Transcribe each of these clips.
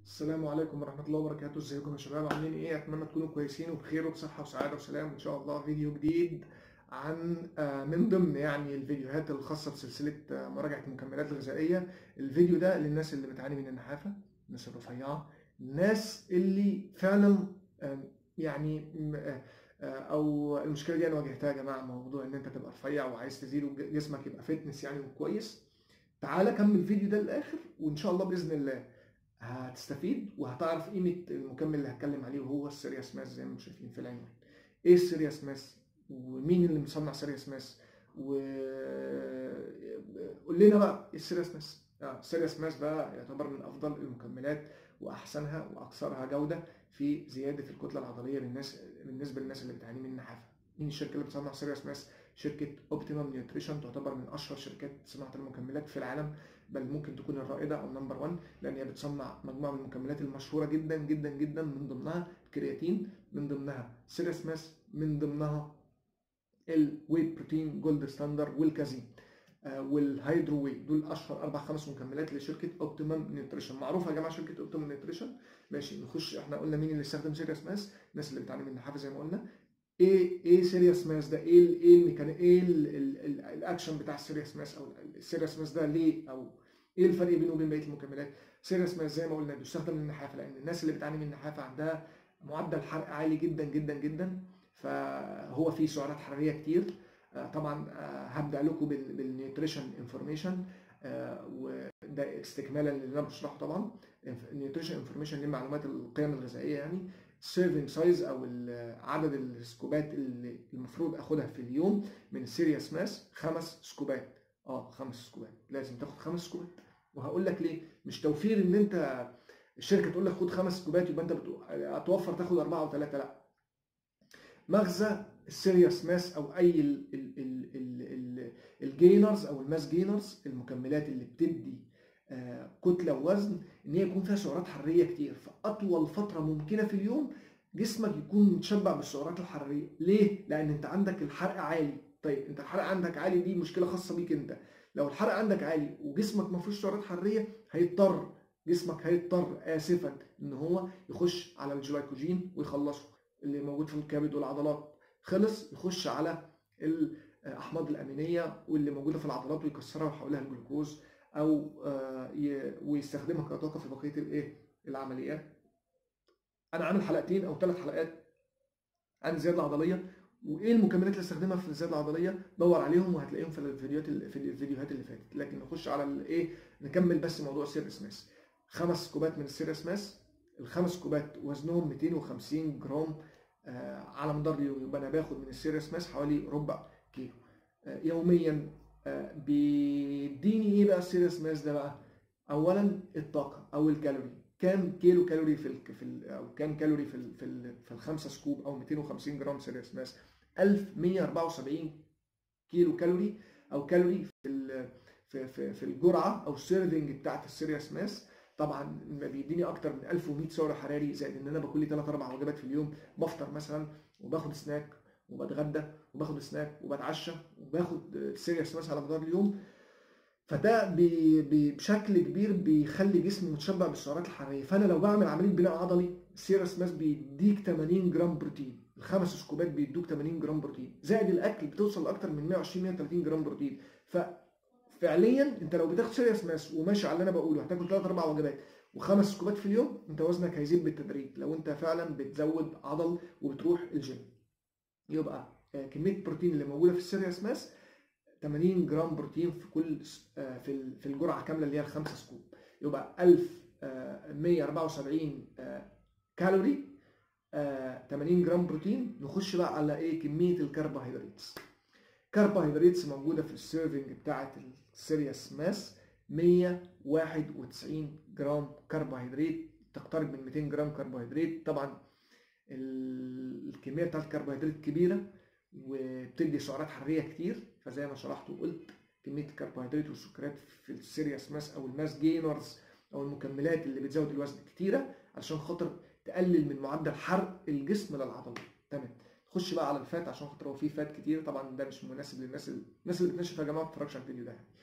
السلام عليكم ورحمة الله وبركاته ازيكم يا شباب عاملين ايه اتمنى تكونوا كويسين وبخير وبصحة وسعادة وسلام ان شاء الله فيديو جديد عن آه، من ضمن يعني الفيديوهات الخاصة بسلسلة آه، مراجعة المكملات الغذائية الفيديو ده للناس اللي بتعاني من النحافة الناس الرفيعة الناس اللي فعلا آه، يعني م- آه، آه، او المشكلة دي انا واجهتها يا جماعة موضوع ان انت تبقى رفيع وعايز تزيد وجسمك يبقى فتنس يعني وكويس تعالى كمل الفيديو ده للاخر وان شاء الله باذن الله هتستفيد وهتعرف قيمة المكمل اللي هتكلم عليه وهو السيرياس ماس زي ما انتم شايفين في العنوان. ايه السيرياس ماس؟ ومين اللي مصنع سيرياس ماس؟ و قول لنا بقى ايه السيرياس ماس؟ اه السيرياس ماس بقى يعتبر من افضل المكملات واحسنها واكثرها جودة في زيادة الكتلة العضلية للناس بالنسبة للناس اللي بتعاني من النحافة. مين الشركة اللي بتصنع سيرياس ماس؟ شركة اوبتيمم نيوتريشن تعتبر من اشهر شركات صناعة المكملات في العالم بل ممكن تكون الرائدة او نمبر 1 لان هي بتصنع مجموعه من المكملات المشهوره جدا جدا جدا من ضمنها الكرياتين من ضمنها سيريس ماس من ضمنها الويت بروتين جولد ستاندر والكازين آه، والهيدرو واي دول اشهر اربع خمس مكملات لشركه اوبتيمم نيوتريشن معروفه يا جماعه شركه اوبتيمم نيوتريشن ماشي نخش احنا قلنا مين اللي استخدم سيريس ماس الناس اللي بتعاني من النحافه زي ما قلنا ايه ايه سيريس ماس ده ايه ال ايه الميكان ايه ال- ال- ال- الاكشن بتاع السيريس ماس او السيريس ماس ده ليه او ايه الفرق بينه وبين بقيه المكملات سيريس ماس زي ما قلنا بيستخدم للنحافه لان الناس اللي بتعاني من النحافه عندها معدل حرق عالي جدا جدا جدا فهو فيه سعرات حراريه كتير آه، طبعا آه، هبدا لكم بال- بالنيوتريشن انفورميشن وده استكمالا للي انا بشرحه طبعا النيوتريشن انفورميشن دي معلومات القيم الغذائيه يعني السيرفنج سايز او ال- عدد السكوبات اللي المفروض اخدها في اليوم من السيريس ماس خمس سكوبات اه خمس سكوبات لازم تاخد خمس سكوبات وهقول لك ليه مش توفير ان انت الشركه تقول لك خد خمس سكوبات يبقى انت بتو- هتوفر تاخد اربعه او ثلاثه لا مغزى السيريس ماس او اي ال- ال- ال- ال- ال- الجينرز او الماس جينرز المكملات اللي بتدي آه، كتله ووزن ان هي يكون فيها سعرات حراريه كتير فاطول فتره ممكنه في اليوم جسمك يكون متشبع بالسعرات الحراريه ليه لان انت عندك الحرق عالي طيب انت الحرق عندك عالي دي مشكله خاصه بيك انت لو الحرق عندك عالي وجسمك ما فيهوش سعرات حراريه هيضطر جسمك هيضطر اسفا ان هو يخش على الجلايكوجين ويخلصه اللي موجود في الكبد والعضلات خلص يخش على الاحماض الامينيه واللي موجوده في العضلات ويكسرها ويحولها لجلوكوز او آه، ي- ويستخدمها كطاقه في بقيه الايه العمليات انا عامل حلقتين او ثلاث حلقات عن الزياده العضليه وايه المكملات اللي استخدمها في الزياده العضليه دور عليهم وهتلاقيهم في الفيديوهات اللي في الفيديوهات اللي فاتت لكن نخش على الايه نكمل بس موضوع سيريس ماس خمس كوبات من السيريس ماس الخمس كوبات وزنهم 250 جرام آه، على مدار اليوم يبقى انا باخد من السيريس ماس حوالي ربع كيلو آه، يوميا آه، بيديني ايه بقى السيريس ماس ده بقى اولا الطاقه او الكالوري كام كيلو كالوري في ال في ال او كام كالوري في ال في ال في الخمسه سكوب او 250 جرام سيريس ماس 1174 كيلو كالوري او كالوري في ال في في, في الجرعه او السيرفنج بتاعت السيريس ماس طبعا ما بيديني اكتر من 1100 سعر حراري زائد ان انا باكل لي 3 4 وجبات في اليوم بفطر مثلا وباخد سناك وبتغدى وباخد سناك وبتعشى وباخد سيريس ماس على مدار اليوم فده بي بي بشكل كبير بيخلي جسمي متشبع بالسعرات الحراريه فانا لو بعمل عمليه بناء عضلي السيرس ماس بيديك 80 جرام بروتين الخمس سكوبات بيدوك 80 جرام بروتين زائد الاكل بتوصل لاكتر من 120 130 جرام بروتين ففعليا انت لو بتاخد سيريس ماس وماشي على اللي انا بقوله هتاكل 3 4 وجبات وخمس سكوبات في اليوم انت وزنك هيزيد بالتدريج لو انت فعلا بتزود عضل وبتروح الجيم يبقى آه، كميه البروتين اللي موجوده في السيريس ماس 80 جرام بروتين في كل آه، في ال- في الجرعه كامله اللي هي الخمسه سكوب يبقى 1174 آه، كالوري آه، 80 جرام بروتين نخش بقى على ايه كميه الكربوهيدرات كربوهيدرات موجوده في السيرفنج بتاعه السيريس ماس 191 جرام كربوهيدرات تقترب من 200 جرام كربوهيدرات طبعا ال- الكميه بتاعت الكربوهيدرات كبيره وبتدي سعرات حراريه كتير فزي ما شرحت وقلت كميه الكربوهيدرات والسكريات في السيريس ماس او الماس جينرز او المكملات اللي بتزود الوزن كتيره علشان خاطر تقلل من معدل حرق الجسم للعضلات تمام نخش بقى على الفات عشان خاطر هو فيه فات كتير طبعا ده مش مناسب للناس ال- الناس اللي بتنشف يا جماعه ما تتفرجش على الفيديو ده يعني.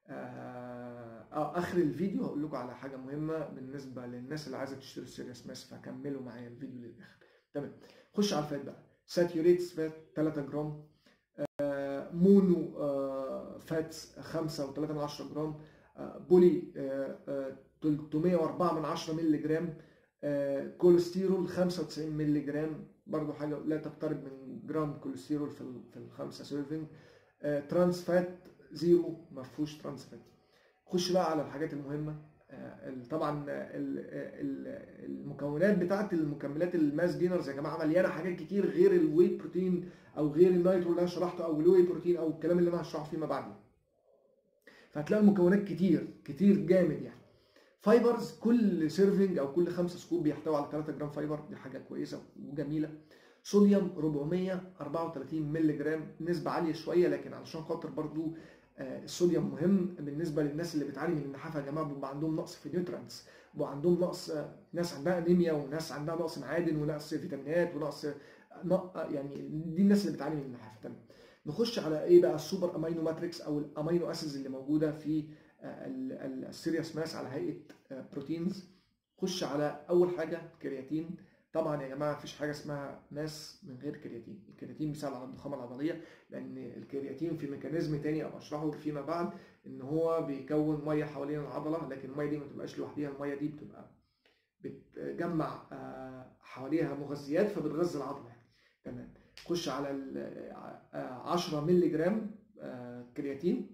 آه آه، اخر الفيديو هقول لكم على حاجه مهمه بالنسبه للناس اللي عايزه تشتري سيريس ماس فكملوا معايا الفيديو للاخر تمام خش على الفات بقى ساتيوريتس فات 3 جرام آه مونو آه فاتس 5 و3 من 10 جرام آه بولي آه آه 304 من 10 مللي جرام آه كوليسترول 95 مللي جرام برضو حاجه لا تقترب من جرام كوليسترول في ال- في الخمسه سيرفنج آه ترانس فات زيرو ما فيهوش ترانس فات خش بقى على الحاجات المهمه آه، ال- طبعا ال- ال- المكونات بتاعت المكملات الماس جينرز يا جماعه مليانه حاجات كتير غير الواي بروتين او غير النايترو اللي انا شرحته او الواي بروتين او الكلام اللي انا هشرحه فيما بعد فهتلاقي المكونات كتير كتير جامد يعني فايبرز كل سيرفنج او كل خمسة سكوب بيحتوي على 3 جرام فايبر دي حاجه كويسه وجميله صوديوم 434 مللي جرام نسبه عاليه شويه لكن علشان خاطر برضو آه، الصوديوم مهم بالنسبه للناس اللي بتعاني من النحافه يا جماعه بيبقى عندهم نقص في نيوترانتس بيبقى عندهم نقص آه، ناس عندها انيميا وناس عندها نقص معادن ونقص فيتامينات ونقص نق- يعني دي الناس اللي بتعاني من النحافه تمام نخش على ايه بقى السوبر امينو ماتريكس او الامينو اسيدز اللي موجوده في السيريس ماس على هيئه آه، بروتينز خش على اول حاجه كرياتين طبعا يا جماعه مفيش حاجه اسمها ماس من غير كرياتين الكرياتين بيساعد على الضخامه العضليه لان الكرياتين في ميكانيزم تاني ابقى اشرحه فيما بعد ان هو بيكون ميه حوالين العضله لكن الميه دي ما بتبقاش لوحديها الميه دي بتبقى بتجمع آه، حواليها مغذيات فبتغذي العضله يعني تمام خش على ال آه، 10 مللي جرام آه، كرياتين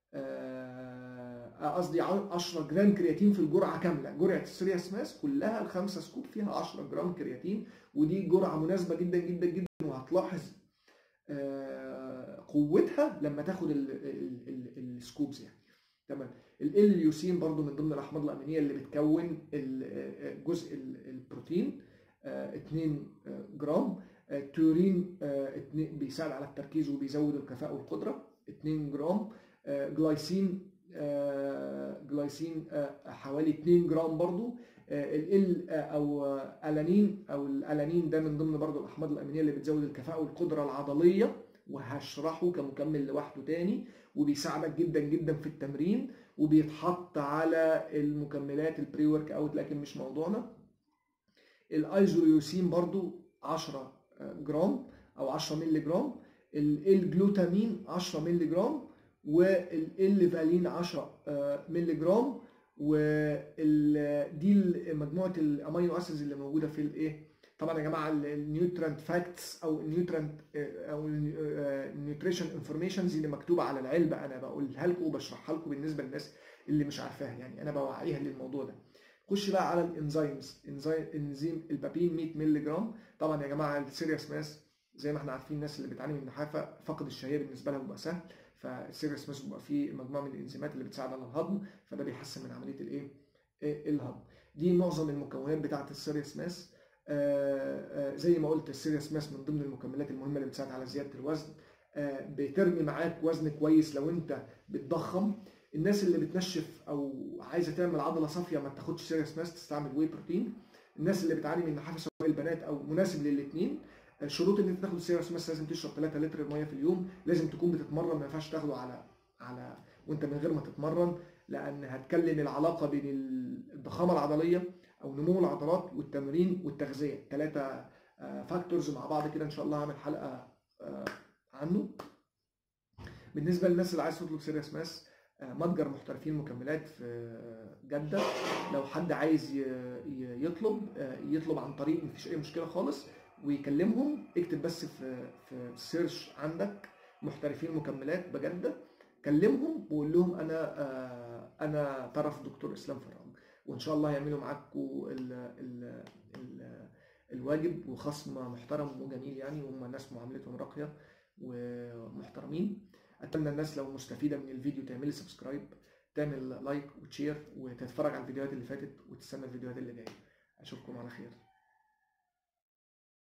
آه، قصدي 10 جرام كرياتين في الجرعه كامله جرعه السيرياس ماس كلها الخمسه سكوب فيها 10 جرام كرياتين ودي جرعه مناسبه جدا جدا جدا وهتلاحظ آه، قوتها لما تاخد ال- ال- ال- السكوبز يعني تمام الاليوسين برضو من ضمن الاحماض الامينيه اللي بتكون ال- جزء ال- البروتين آه، 2 جرام آه، تورين آه، اتنين- بيساعد على التركيز وبيزود الكفاءه والقدره 2 جرام آه، جلايسين آه، جلايسين آه، حوالي 2 جرام برضو ال او آه، الانين او الالانين ده من ضمن برضو الاحماض الامينيه اللي بتزود الكفاءه والقدره العضليه وهشرحه كمكمل لوحده تاني وبيساعدك جدا جدا في التمرين وبيتحط على المكملات البري ورك اوت لكن مش موضوعنا الايزوليوسين برضو 10 جرام او 10 مللي جرام الجلوتامين 10 مللي جرام والفالين 10 آه، مللي جرام ودي مجموعه الامينو اسيدز اللي موجوده في الايه طبعا يا جماعه النيوترانت فاكتس او النيوترانت او النيوتريشن انفورميشنز اللي مكتوبه على العلبه انا بقولها لكم وبشرحها لكم بالنسبه للناس اللي مش عارفاها يعني انا بوعيها للموضوع ده خش بقى على الانزيمز انزيم انزيم البابين 100 مللي جرام طبعا يا جماعه السيريس ماس زي ما احنا عارفين الناس اللي بتعاني من النحافه فقد الشهيه بالنسبه لها بيبقى سهل فالسيريس ماس بيبقى فيه مجموعه من الانزيمات اللي بتساعد على الهضم فده بيحسن من عمليه الايه إيه الهضم دي معظم المكونات بتاعه السيريس ماس آه، آه، زي ما قلت السيريس ماس من ضمن المكملات المهمه اللي بتساعد على زياده الوزن آه، بترمي معاك وزن كويس لو انت بتضخم الناس اللي بتنشف او عايزه تعمل عضله صافيه ما تاخدش سيريس ماس تستعمل واي بروتين الناس اللي بتعاني من النحافه سواء البنات او مناسب للاثنين شروط ان انت تاخد سيريس ماس لازم تشرب 3 لتر ميه في اليوم لازم تكون بتتمرن ما ينفعش تاخده على على وانت من غير ما تتمرن لان هتكلم العلاقه بين الضخامه العضليه او نمو العضلات والتمرين والتغذيه ثلاثه فاكتورز مع بعض كده ان شاء الله هعمل حلقه آه، عنه بالنسبه للناس اللي عايز تطلب سيريس ماس آه، متجر محترفين مكملات في جده لو حد عايز ي- ي- يطلب آه، يطلب عن طريق مفيش اي مشكله خالص ويكلمهم اكتب بس في في السيرش عندك محترفين مكملات بجده كلمهم وقول لهم انا آه، انا طرف دكتور اسلام فرام وان شاء الله يعملوا معاكم ال ال ال الواجب وخصم محترم وجميل يعني وهم ناس معاملتهم راقيه ومحترمين اتمنى الناس لو مستفيده من الفيديو تعملي سبسكرايب تعمل لايك وتشير وتتفرج على الفيديوهات اللي فاتت وتستنى الفيديوهات اللي جايه اشوفكم على خير